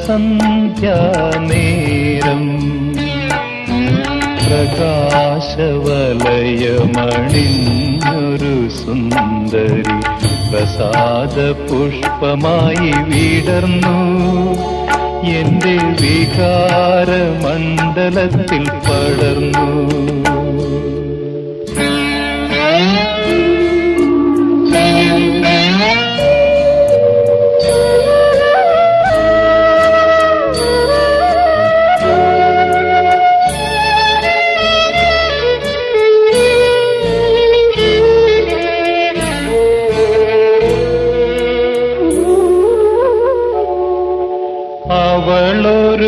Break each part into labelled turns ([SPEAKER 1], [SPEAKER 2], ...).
[SPEAKER 1] സന്ധ്യാനേരം പ്രകാശവലയമണിഞ്ഞൊരു സുന്ദരി പ്രസാദ പുഷ്പമായി വിടർന്നു എന്റെ വികാര മണ്ഡലത്തിൽ പടർന്നു അവളൊരു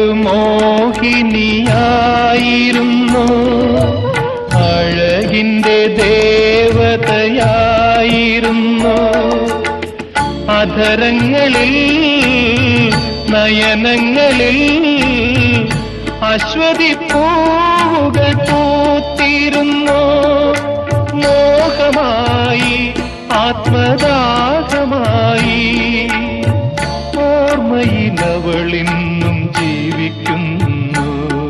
[SPEAKER 1] മോഹിനിയായിരുന്നു അഴകിന്റെ ദേവതയായിരുന്നു അധരങ്ങളിൽ നയനങ്ങളിൽ അശ്വതി പൂവുകൾ പൂത്തിരുന്നു മോഹമായി ആത്മദാഹമായി ഓർമ്മയിലവളിന്നും ജീവിക്കുന്നു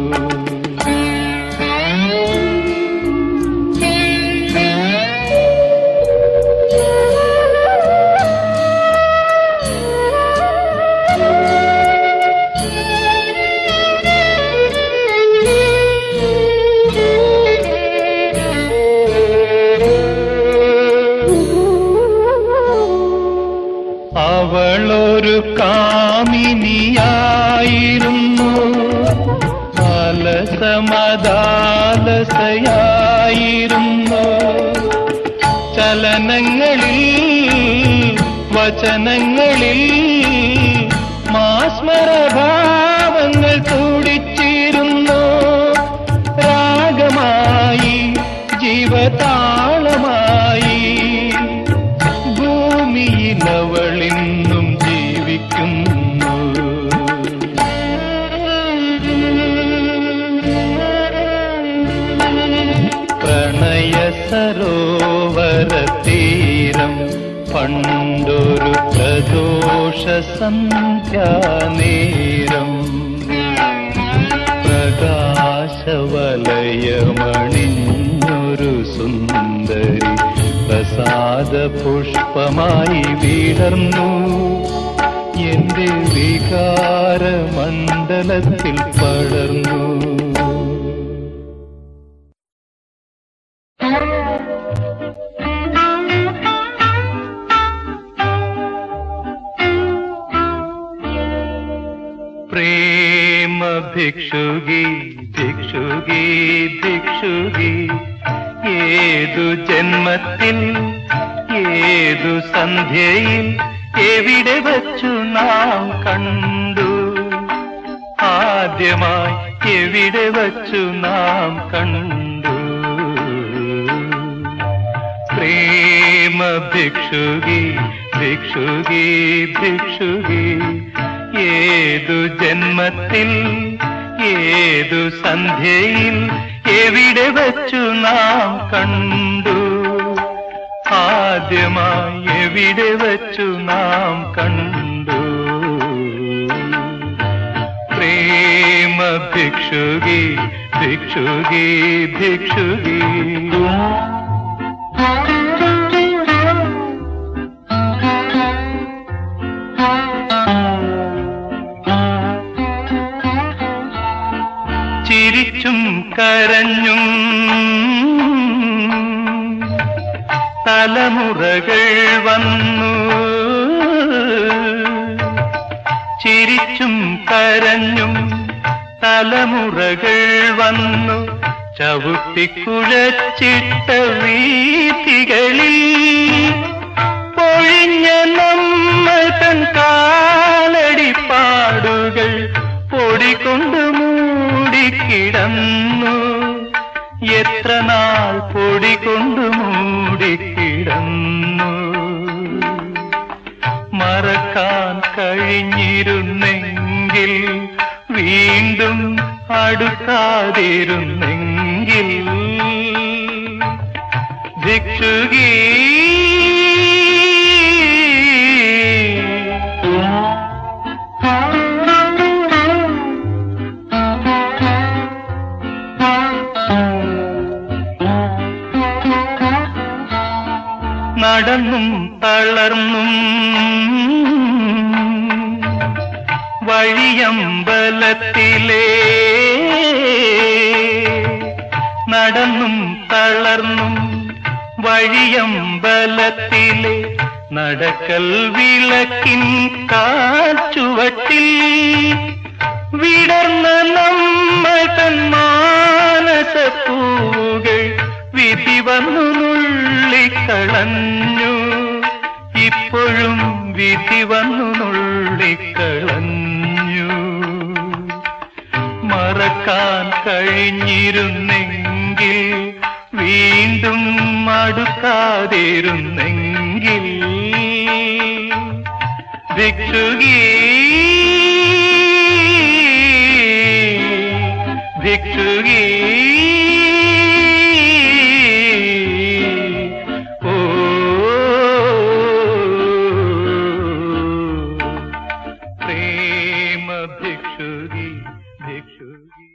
[SPEAKER 1] അവളൊരു കാമിനിയായിരുന്നു അലസമദാലസയായിരുന്നു ചലനങ്ങളിൽ വചനങ്ങളിൽ മാസ്മരഭാവങ്ങൾ തുടിച്ചിരുന്നു രാഗമായി ജീവതാളമായി ഭൂമിയിൽ അവളിന്നും ജീവിക്കുന്നു പ്രണയ സരോവര തീരം പണ്ടൊരു പ്രദോഷ സന്ധ്യാനേരം പ്രകാശവലയമണിഞ്ഞൊരു സുന്ദരി പ്രസാദ പുഷ്പമായി വിടർന്നു എന്റെ വികാര മണ്ഡലത്തിൽ പടർന്നു പ്രേമ ഭിക്ഷുകി ഭിക്ഷുകി ഭിക്ഷുകി ഏതു ജന്മത്തിൽ ഏതു സന്ധ്യയിൽ എവിടെ വച്ചു നാം കണ്ടു ആദ്യമായി എവിടെ വച്ചു നാം കണ്ടു പ്രേമ ഭിക്ഷുകി ഭിക്ഷുകി ഭിക്ഷുകി ഏതു ജന്മത്തിൽ ഏതു സന്ധ്യയിൽ എവിടെ വച്ചു നാം കണ്ടു ആദ്യമായി എവിടെ വച്ചു നാം കണ്ടു പ്രേമ ഭിക്ഷുകി ഭിക്ഷുകി ഭിക്ഷുകി ചിരിച്ചും കരഞ്ഞും തലമുറകൾ വന്നു ചിരിച്ചും കരഞ്ഞും തലമുറകൾ വന്നു ചവിട്ടിക്കുഴച്ചിട്ട വീഥികളിൽ പൊഴിഞ്ഞ നമ്മൾ തൻ കാലടിപ്പാടുകൾ പൊടികൊണ്ട് മൂടിക്കിടന്നു എത്ര നാൾ പൊടികൊണ്ട് മൂടിക്കിടന്നു മറക്കാൻ കഴിഞ്ഞിരുന്നെങ്കിൽ വീണ്ടും അടുക്കാതിരുന്നെങ്കിൽ ഭിക്ഷുകീ നടന്നും തളർന്നും വഴിയമ്പലത്തിലേ നടന്നും തളർന്നും വഴിയമ്പലത്തിലെ നടക്കൽ വിളക്കിൻ കാച്ചുവട്ടിൽ വിടർന്ന നമ്മൾ തൻ മാനസപ്പൂവുകൾ വിധി വന്നു നുള്ളിക്കളഞ്ഞു ഇപ്പോഴും വിധി വന്നു നുള്ളിക്കളഞ്ഞു മറക്കാൻ കഴിഞ്ഞിരുന്നെങ്കിൽ വീണ്ടും അടുക്കാതിരുന്നെങ്കിൽ ഭിക്ഷുകി ഭിക്ഷുകി ഓ പ്രേമ ഭിക്ഷുകി ഭിക്ഷുകി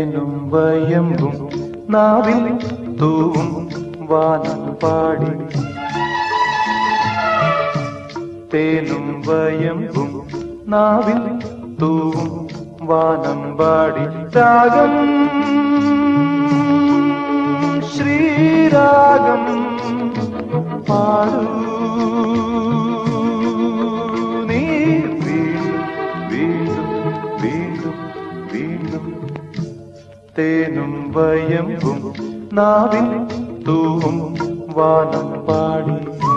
[SPEAKER 2] തേനും വയമ്പും നാവിൽ തൂവും വാനം പാടി തേനും വയമ്പും നാവിൽ തൂവും വാനം പാടി രാഗം ശ്രീരാഗം പാടൂ നീ വീണ്ടും വീണ്ടും വീണ്ടും വീണ്ടും തേനും വയമ്പും നാവിൽ തൂവും വാനം പാടി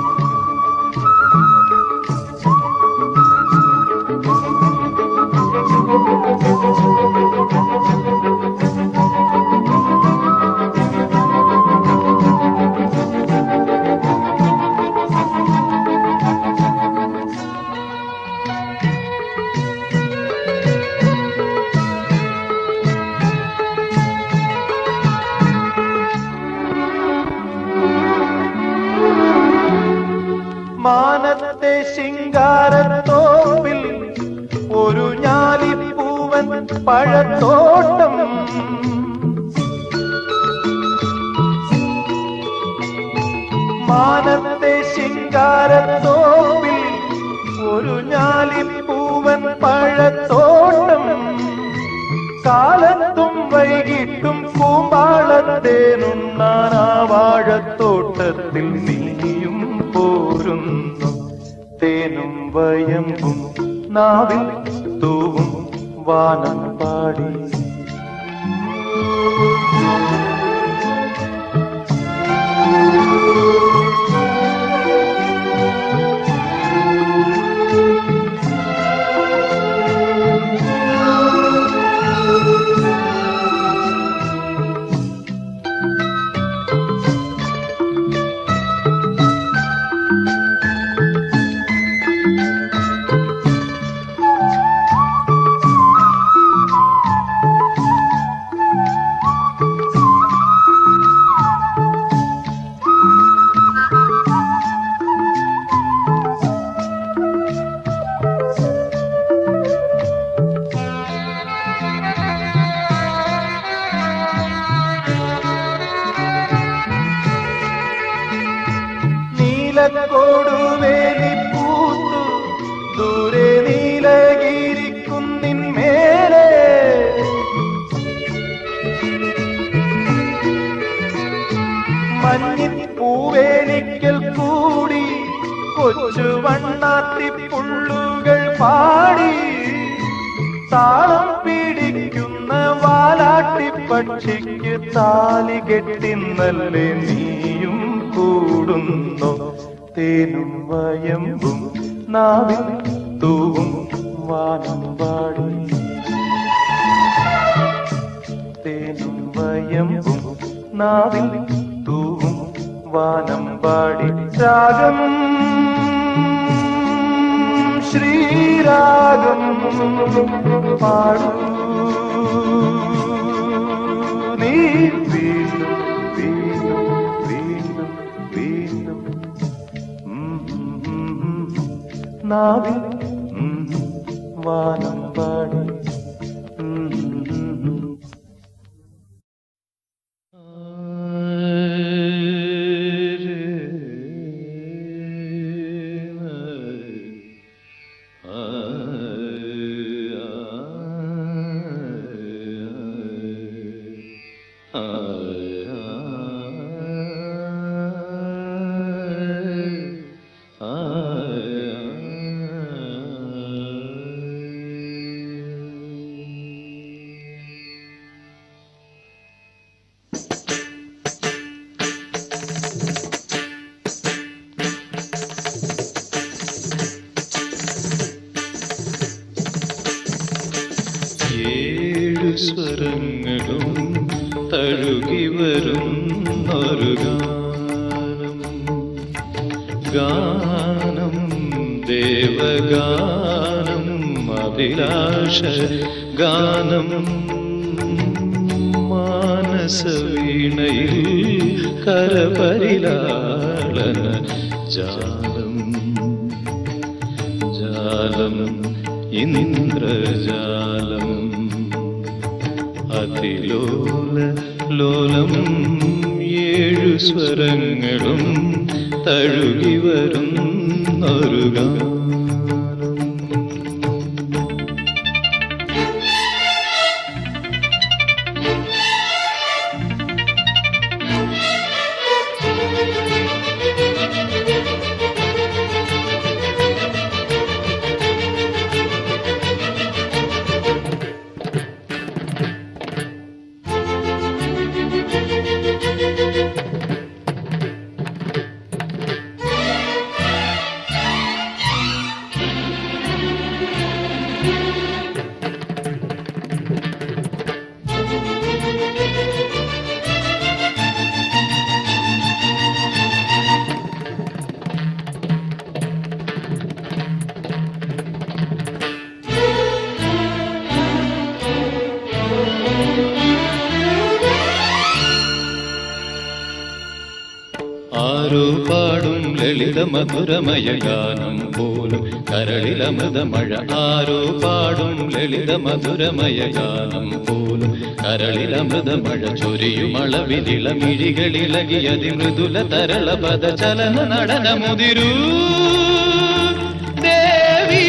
[SPEAKER 2] മാനത്തെ ശിങ്കാരത്തോപ്പിൽ ഒരു ഞാലിപ്പൂവൻ പഴത്തോട്ടം മാനത്തെ ശിങ്കാരത്തോപ്പിൽ ഒരു ഞാലിപ്പൂവൻ പഴത്തോട്ടം കാലത്തും വൈകിട്ടും കൂമ്പാളത്തേനുണ്ണാൻ ആ വാഴത്തോട്ടത്തിൽ നീയും പോരുന്നു തേനും വയമ്പും നാവിൽ തൂവും വാനം പാടി നീലക്കോടുവേലി പൂത്തു ദൂരെ നീലഗിരിക്കുന്നിൻ മേലെ മഞ്ഞിപ്പൂവേലിക്കൽ കൂടി കൊച്ചു വണ്ണാത്തി പുള്ളുകൾ പാടി താളം പിടിക്കുന്ന വാലാട്ടി പക്ഷിക്ക് താലി കെട്ടിന്നല്ലേ നീയും കൂടുന്നു തേനും വയമ്പും നാവിൽ തൂവും വാനം പാടി തേനും വയമ്പും നാവിൽ തൂവും വാനം പാടി രാഗം ശ്രീരാഗം പാടൂ നീ വീണ്ടും വീണ്ടും വീണ്ടും വീണ്ടും ഉം, ഉം, ഉം. നാവിൽ ഉം, വാനം പാടി ഉം, ഉം, ഉം.
[SPEAKER 3] ഏഴു സ്വരങ്ങളും തഴുകി വരുന്നൊരു ഗാനം ഗാനം ദേവഗാനം അഭിലാഷ ഗാനം മാനസവീണയിൽ കരപരിലാളന ജാലം ജാലം ഇന്ദ്രജാലം അത് അതിലോല ലോലം ഏഴു സ്വരങ്ങളും തഴുകി വരുന്നൊരു ഗാനം ആരോ പാടും ലളിത മധുരമയ ഗാനം പോലും കരളിലമൃത മഴ ആരോ പാടും ലളിത മധുരമയ ഗാനം പോലും കരളിലമൃത മഴ ചൊരിയുമളവിലിളമിഴികളിളകിയതി മൃദുല തരള പദ ചലന നടന മുതിരൂ ദേവി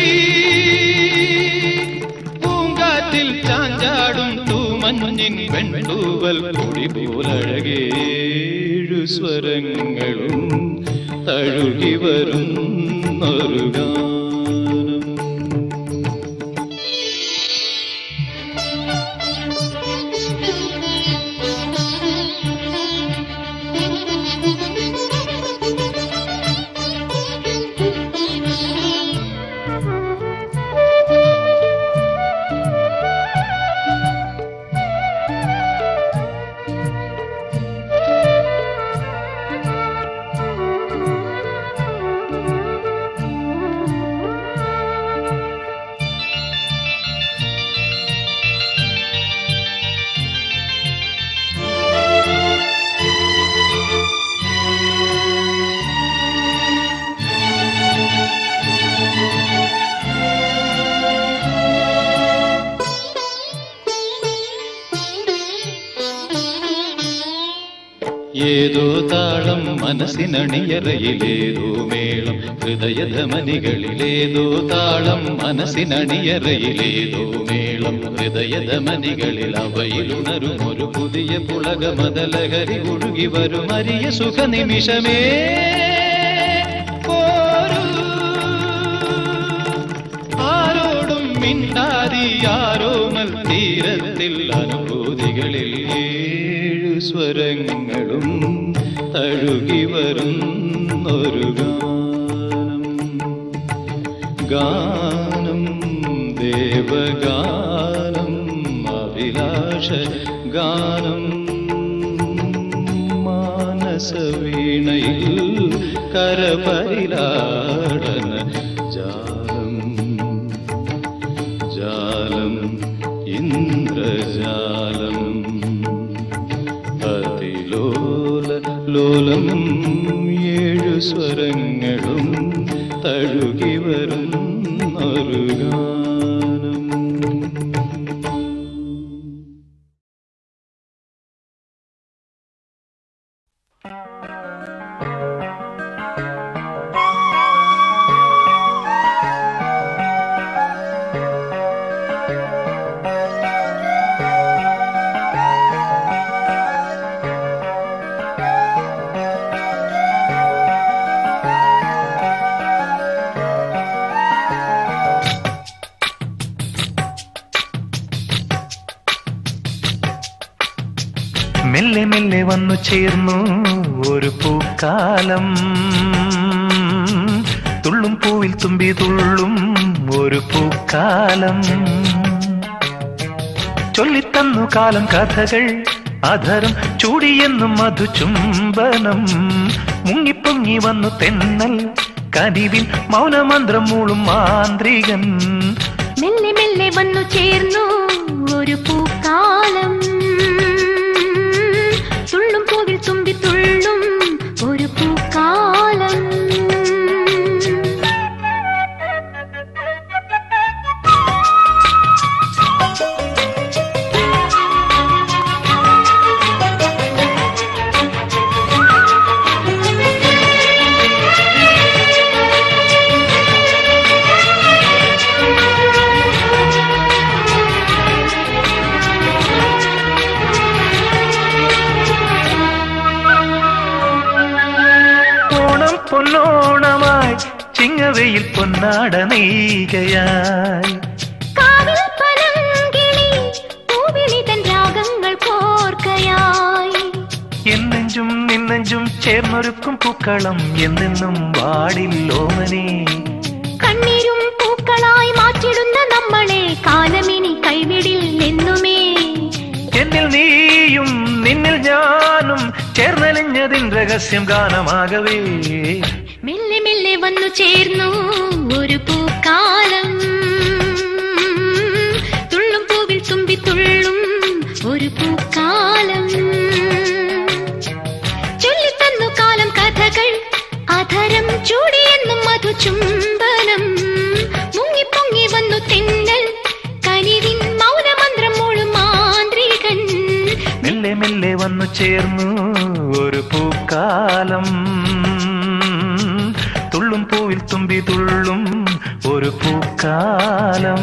[SPEAKER 3] പൂങ്കാറ്റിൽ ചാഞ്ചാടും തൂമഞ്ഞിൻ പെൺതൂവൽ പൊടി പോലഴകേഴു സ്വരങ്ങളും തഴുകി വരുന്നൊരു ഗാനം ഏതോ താളം മനസ്സിനണിയറയിലേതോ മേളം ഹൃദയധമനികളിലേതോ താളം മനസ്സിനണിയറയിലേതോ മേളം ഹൃദയധമനികളിൽ അവയിലുണരും ഒരു പുതിയ പുളകമതലഹരി ഒഴുകി വരും അരിയ സുഖ നിമിഷമേ പോരൂ ആരോടും മിണ്ടാതി ആരോമൽ തീരത്തിൽ അനുഭൂതികളിൽ ഏഴു സ്വരങ്ങളും തഴുകി വരുന്നൊരു ഗാനം ഗാനം ദേവഗാനം അഭിലാഷ ഗാനം മാനസവീണയിൽ കരപരിലാടന ജാലം ജാലം ഇന്ദ്രജാലം അതിലോല ലോലം ഏഴു സ്വരങ്ങളും തഴുകി വരുന്നൊരു ഗാനം
[SPEAKER 2] മെല്ലെ മെല്ലെ വന്നു ചേർന്നു ഒരു പൂക്കാലം തുള്ളും പൂവിൽ തുമ്പി തുള്ളും ഒരു പൂക്കാലം ചൊല്ലിത്തന്നു കാലം കഥകൾ അധരം ചൂടിയെന്നും മധുചുംബനം മുങ്ങിപ്പൊങ്ങി വന്നു തെന്നൽ കനിവിൻ മൗനമന്ത്രം മൂളും മാന്ത്രികൻ
[SPEAKER 4] മെല്ലെ മെല്ലെ വന്നു ചേർന്നു ഒരു പൂക്കാലം തുള്ളും പൂവിൽ തുമ്പി തുള്ളും ഒരു പൂക്കാലം
[SPEAKER 2] ചിങ്ങവയിൽ പൊന്നാട നെയ്കയായി
[SPEAKER 4] കാവിൽ പനങ്കിളി പൂവിളി തൻ രാഗങ്ങൾ കോർക്കയായി
[SPEAKER 2] എന്നെഞ്ചും നിന്നെഞ്ചും ചേർന്നൊരുക്കും പൂക്കളം എന്നെന്നും വാടില്ലോമനേ
[SPEAKER 4] കണ്ണീരും പൂക്കളായി മാറ്റിടുന്ന നമ്മളെ കാലമിനി കൈവിടിൽ എന്നുമേ
[SPEAKER 2] എന്നിൽ നീയും നിന്നിൽ ഞാനും ചേർന്നലിഞ്ഞതിൻ രഹസ്യം ഗാനമാകവേ
[SPEAKER 4] മെല്ലെ മെല്ലെ വന്നു ചേർന്നു ഒരു പൂക്കാലം തുള്ളും പൂവിൽ തുമ്പി തുള്ളും ഒരു പൂക്കാലം ചൊല്ലിത്തന്നു കാലം കഥകൾ അധരം ചൂടിയെന്നും മധുചുംബനം മുങ്ങിപ്പൊങ്ങി വന്നു തെന്നൽ കനിവിൻ മൗനമന്ത്രം മുഴും മാന്ത്രികൻ
[SPEAKER 2] മെല്ലെ മെല്ലെ വന്നു ചേർന്നു ഒരു പൂക്കാലം തുള്ളും പൂവിൽ തുമ്പി തുള്ളും ഒരു പൂക്കാലം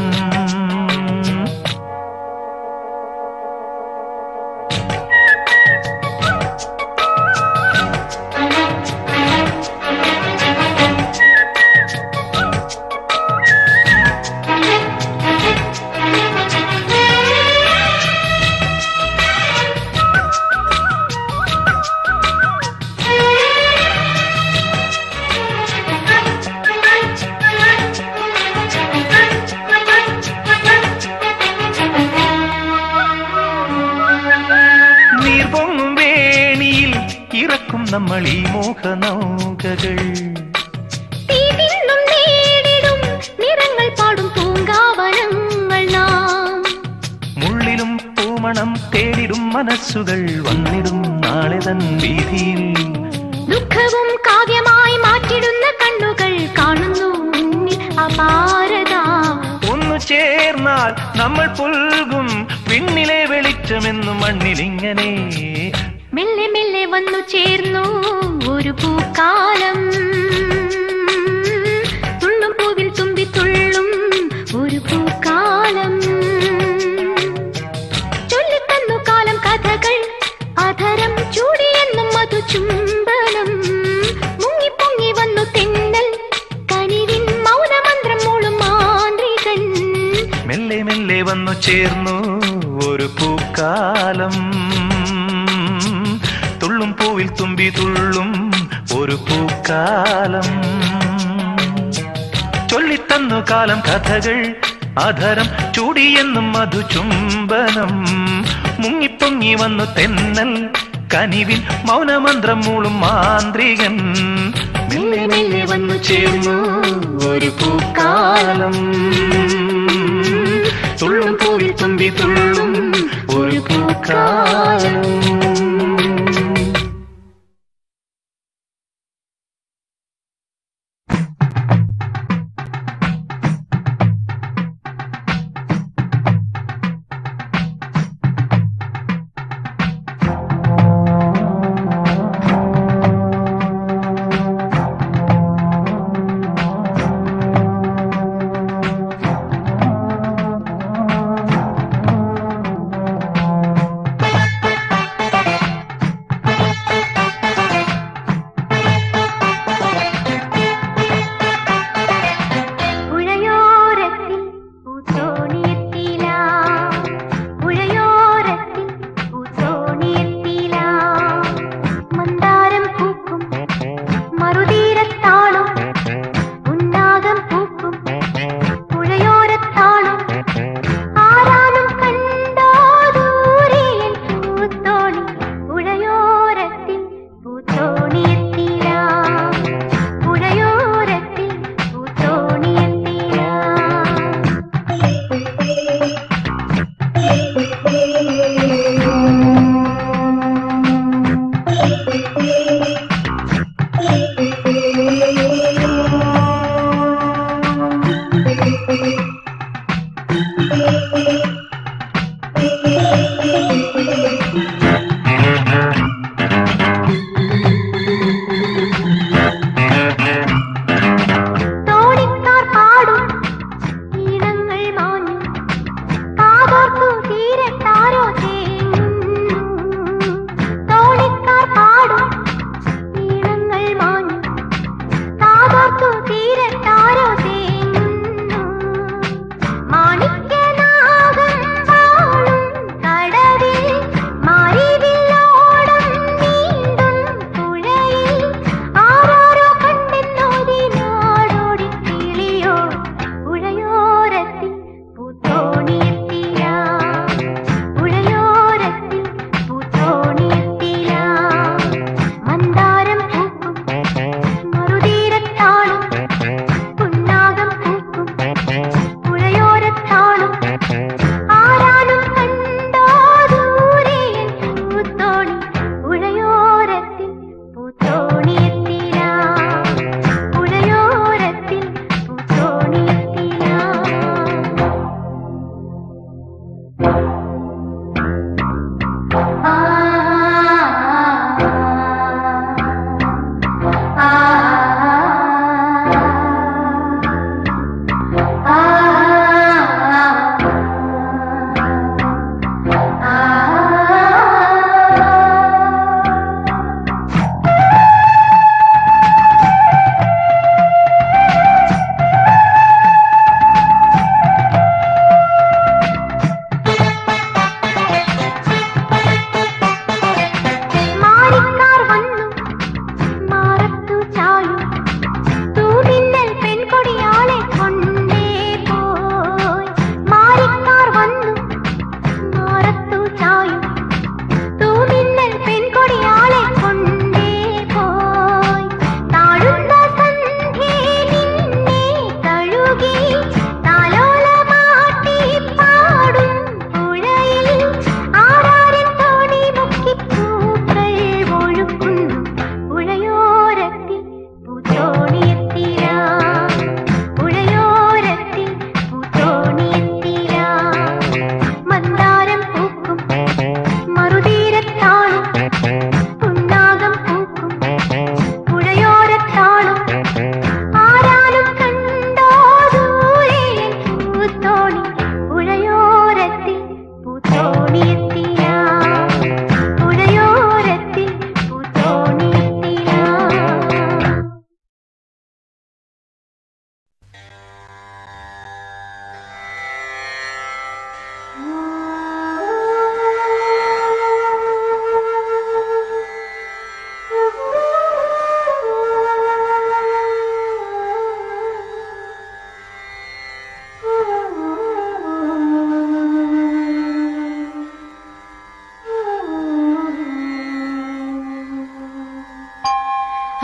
[SPEAKER 2] നീർ പൊങ്ങും വേണിയിൽ ഇറക്കും നമ്മൾ ഈ മോഹനൗകകൾ
[SPEAKER 4] തീ തിന്നും നേടിടും നിറങ്ങൾ പാടും പൂങ്കാവനങ്ങൾ നാം
[SPEAKER 2] മുള്ളിലും പൂമണം തേടിടും മനസ്സുകൾ വന്നിടും നാളെ തൻ വീതിയിൽ
[SPEAKER 4] ദുഃഖവും കാവ്യമായി മാറ്റിടുന്ന കണ്ണുകൾ കാണുന്നു മുന്നിൽ അപാരത
[SPEAKER 2] ഒന്നു ചേർന്നാൽ നമ്മൾ പുൽകും പിന്നിലെ വെളിച്ചമെന്നു മണ്ണിലിങ്ങനെ
[SPEAKER 4] മെല്ലെ മെല്ലെ വന്നു ചേർന്നു ഒരു പൂക്കാലം തുള്ളും പൂവിൽ തുമ്പി തുള്ളും ഒരു പൂക്കാലം ചൊല്ലിത്തന്നു കാലം കഥകൾ അധരം ചൂടിയെന്നും മധുചുംബനം മുങ്ങിപ്പൊങ്ങി വന്നു തെന്നൽ കനിവിൻ മൗനമന്ത്രം മൂളും മാന്ത്രികൻ
[SPEAKER 2] മെല്ലെ മെല്ലെ വന്നു ചേർന്നു ഒരു പൂക്കാലം തുള്ളും പൂവിൽ തുമ്പി തുള്ളും ഒരു പൂക്കാലം ചൊല്ലിത്തന്നു കാലം കഥകൾ അധരം ചൂടിയെന്നും മധുചുംബനം മുങ്ങിപ്പൊങ്ങി വന്നു തെന്നൽ കനിവിൻ മൗനമന്ത്രം മൂളും മാന്ത്രികൻ മെല്ലെ മെല്ലെ വന്നു ചേർന്നു ഒരു പൂക്കാലം തുള്ളും പൂവിൽ തുമ്പി തുള്ളും ഒരു പൂക്കാലം
[SPEAKER 4] ും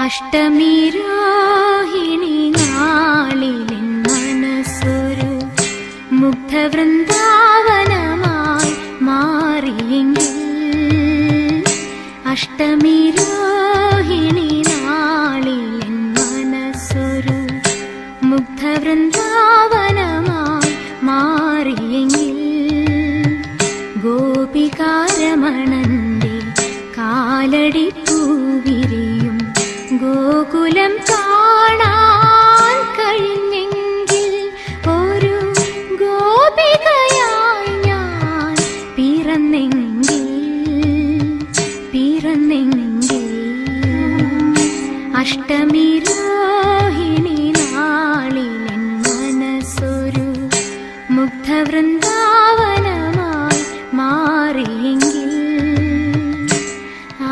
[SPEAKER 4] അഷ്ടമി രോഹിണി നാളിലെൻ മനസ്സൊരു മുഗ്ധവൃന്ദാവനമായി മാറിയെങ്കിൽ അഷ്ടമി രോഹിണി നാളിലെൻ മനസ്സൊരു മുഗ്ധവൃന്ദാവനമായി മാറിയെങ്കിൽ ഗോപികാരമണന്റെ കാലടി പൂവിരിയും ഗോകുലം കാണാൻ കഴിഞ്ഞെങ്കിൽ ഒരു ഗോപികയായി ഞാൻ പിറന്നെങ്കിൽ പിറന്നെങ്കിൽ അഷ്ടമി രോഹിണി നാളിലെൻ മനസ്സൊരു മുഗ്ധവൃന്ദാവനമായി മാറിയെങ്കിൽ ആ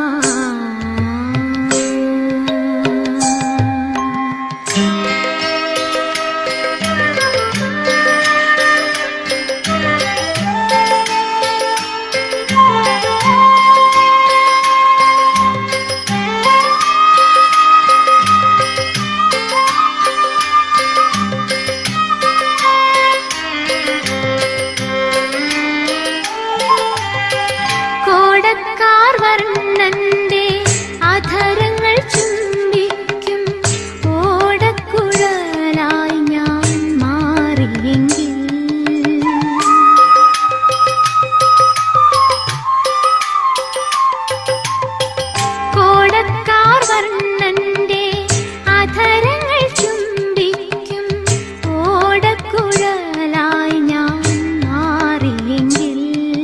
[SPEAKER 4] കോടക്കാർ വർണ്ണന്റെ അധരങ്ങൾ ചുംബിക്കും ഓടക്കുഴലായി ഞാൻ മാറിയെങ്കിൽ കോടക്കാർ വർണ്ണന്റെ അധരങ്ങൾ ചുംബിക്കും ഓടക്കുഴലായി ഞാൻ മാറിയെങ്കിൽ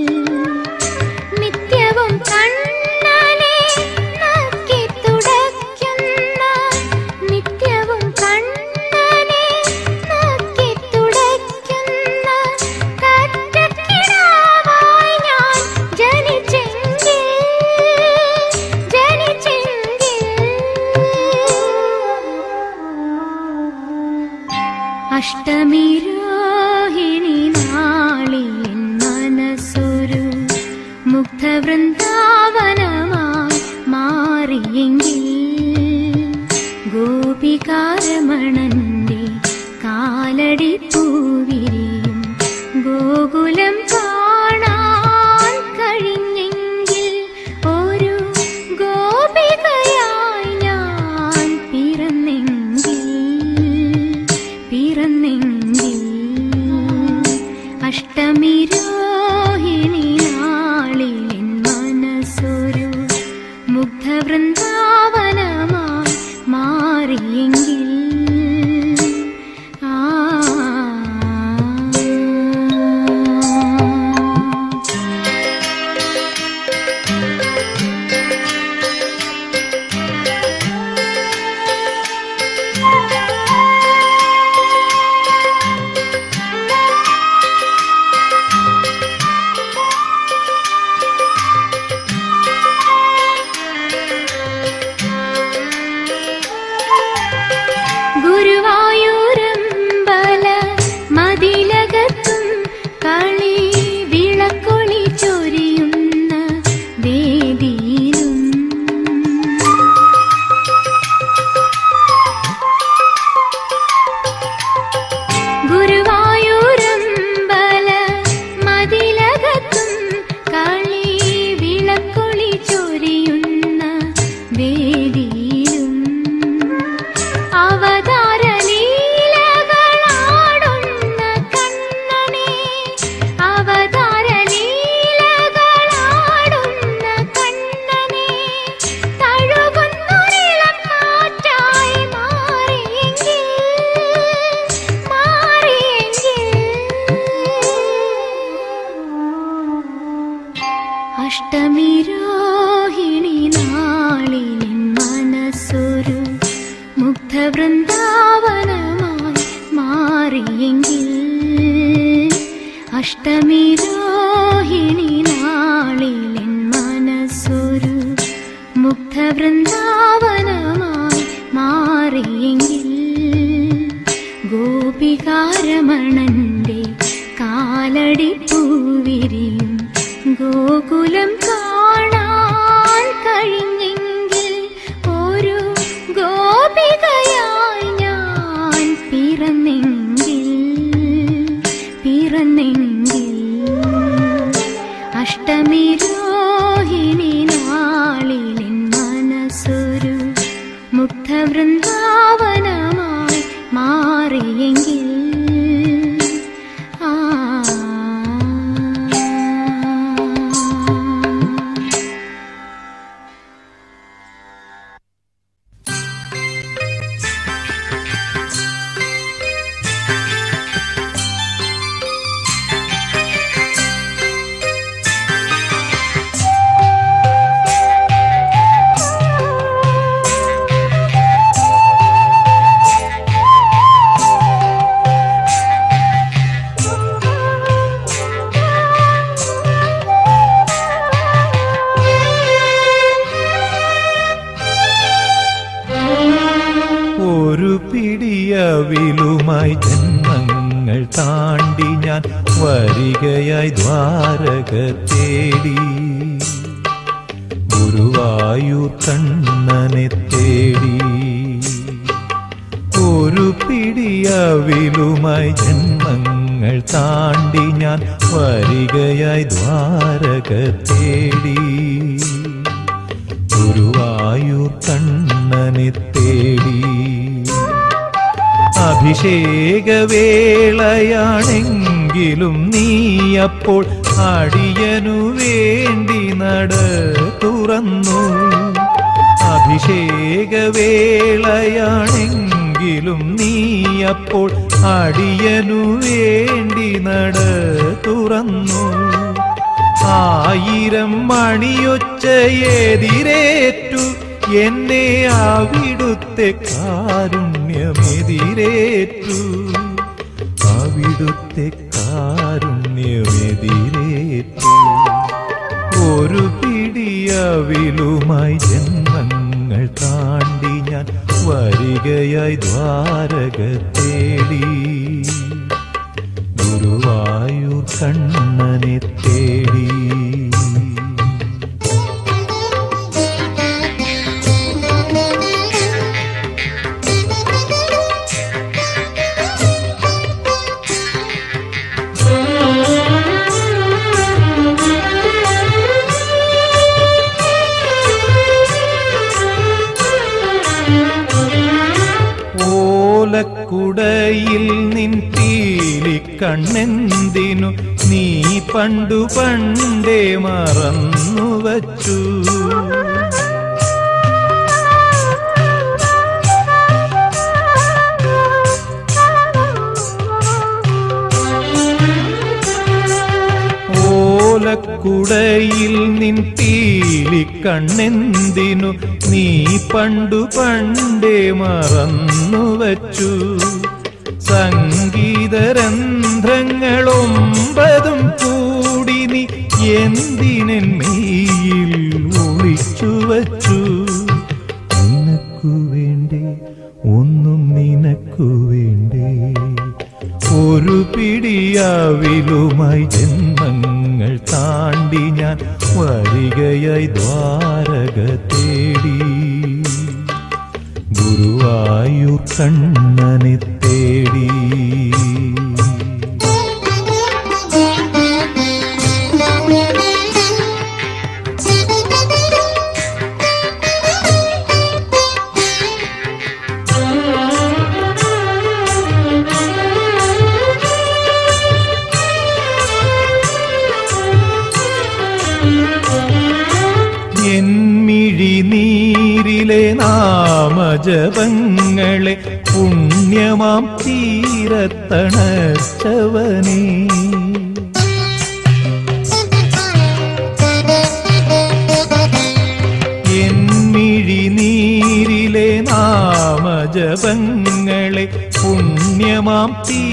[SPEAKER 4] നിത്യവും കണ്ണനെ നക്കി തുടയ്ക്കുന്ന നിത്യവും കണ്ണനെ നക്കി തുടയ്ക്കുന്ന കറ്റക്കിടാവായി ഞാൻ ജനിച്ചെങ്കിൽ ജനിച്ചെങ്കിൽ അഷ്ടമി രോഹിണി നാളിലെൻ മനസ്സൊരു മുഗ്ധവൃന്ദാവനമായി മാറിയെങ്കിൽ ഗോപികാരമണന്റെ കാലടി പൂവിരിയും ഗോകുലം കാണാൻ കഴിഞ്ഞെങ്കിൽ ഒരു ഗോപികയായി ഞാൻ പിറന്നെങ്കിൽ പിറന്നെങ്കിൽ അഷ്ടമി രോഹിണി നാളിലെൻ മനസ്സൊരു മുഗ്ധവൃന്ദാവനമായി മാറിയെങ്കിൽ ആ ഗുരുവായൂരമ്പല മതിലകത്തും കളി വിളക്കൊളി ചൊരിയുന്ന വേദിയിലും ഗുരുവായൂരമ്പല മതിലകത്തും കളി വിളക്കൊളി ചൊരിയുന്ന വേദിയിലും അവതാര ലീലകളാടുന്ന കണ്ണനെ അവതാര ലീലകളാടുന്ന കണ്ണനെ തഴുകുന്നൊരിളം കാറ്റായി മാറിയെങ്കിൽ മാറിയെങ്കിൽ അഷ്ടമി രോഹിണി നാളിലെൻ മനസ്സൊരു മുഗ്ധവൃന്ദാവനമായി മാറിയെങ്കിൽ അഷ്ടമി രോഹിണി നാളിലെൻ മനസ്സൊരു മുഗ്ധവൃന്ദാവനമായി മാറിയെങ്കിൽ ഗോപികാരമണന്റെ കാലടി പൂവിരിയും ഗോകുലം കാണാൻ കഴിഞ്ഞെങ്കിൽ ഒരു
[SPEAKER 2] അവിലുമായി ജന്മങ്ങൾ താണ്ടി ഞാൻ വരികയായി ദ്വാരക തേടി ഗുരുവായൂർ കണ്ണനെ തേടി ഒരു പിടിയവിലുമായി ജന്മങ്ങൾ താണ്ടി ഞാൻ വരികയായി ദ്വാരക തേടി ഗുരുവായൂർ കണ്ണനെ തേടി അഭിഷേകവേളയാണെങ്കിലും നീ അപ്പോൾ അടിയനു വേണ്ടി നട തുറന്നു അഭിഷേകവേളയാണെങ്കിലും നീ അപ്പോൾ അടിയനു വേണ്ടി നട തുറന്നു ആയിരം മണിയൊച്ചയെതിരേറ്റു എന്നെ അവിടുത്തെ കാരുണ്യമെതിരേറ്റു അവിടുത്തെ കാരുണ്യമെതിരേറ്റു ഒരു പിടിയവിലുമായി ജന്മങ്ങൾ താണ്ടി ഞാൻ വരികയായി ദ്വാരക തേടി ഗുരുവായൂർ കണ്ണനെ തേടി ഓലക്കുടയിൽ നിൻ പീലി കണ്ണെന്തിനു നീ പണ്ടു പണ്ടേ മറന്നു വച്ചു ഓലക്കുടയിൽ നിൻ പീലി കണ്ണെന്തിനു നീ പണ്ടു പണ്ടേ മറന്നു വച്ചു സംഗീതരന്ധ്രങ്ങളൊമ്പതും കൂടി നീ എന്തിനൻ മെയ്യിൽ ഒളിച്ചു വച്ചു നിനക്കു വേണ്ടേ ഒന്നും നിനക്കു വേണ്ടേ ഒരു പിടിയാവിലുമായി ജന്മങ്ങൾ താണ്ടി ഞാൻ വരികയായി ദ്വാരക തേടി ഗുരുവായൂർ കണ്ണനെ തേടി എന്നിഴിനീരിലെ നാമജപങ്ങളെ പുണ്യമാം തീരത്തണച്ചവനേ എന്നിഴിനീരിലെ നാമജപങ്ങളെ പുണ്യമാം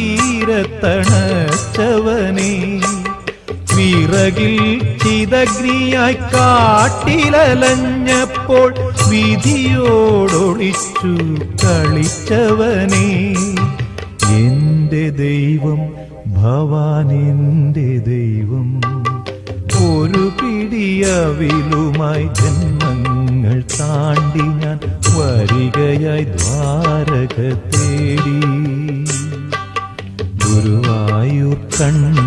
[SPEAKER 2] തീരത്തണച്ചവനേ വിറകിൽ ചിതഗ്നിയായി കാട്ടിലലഞ്ഞപ്പോൾ വിധിയോടൊളിച്ചു കളിച്ചവനേ എന്റെ ദൈവം ഭവാൻ എന്റെ ദൈവം ഒരു പിടിയവിലുമായി ജന്മങ്ങൾ താണ്ടി ഞാൻ വരികയായി ദ്വാരക തേടി ഗുരുവായൂർ കണ്ണ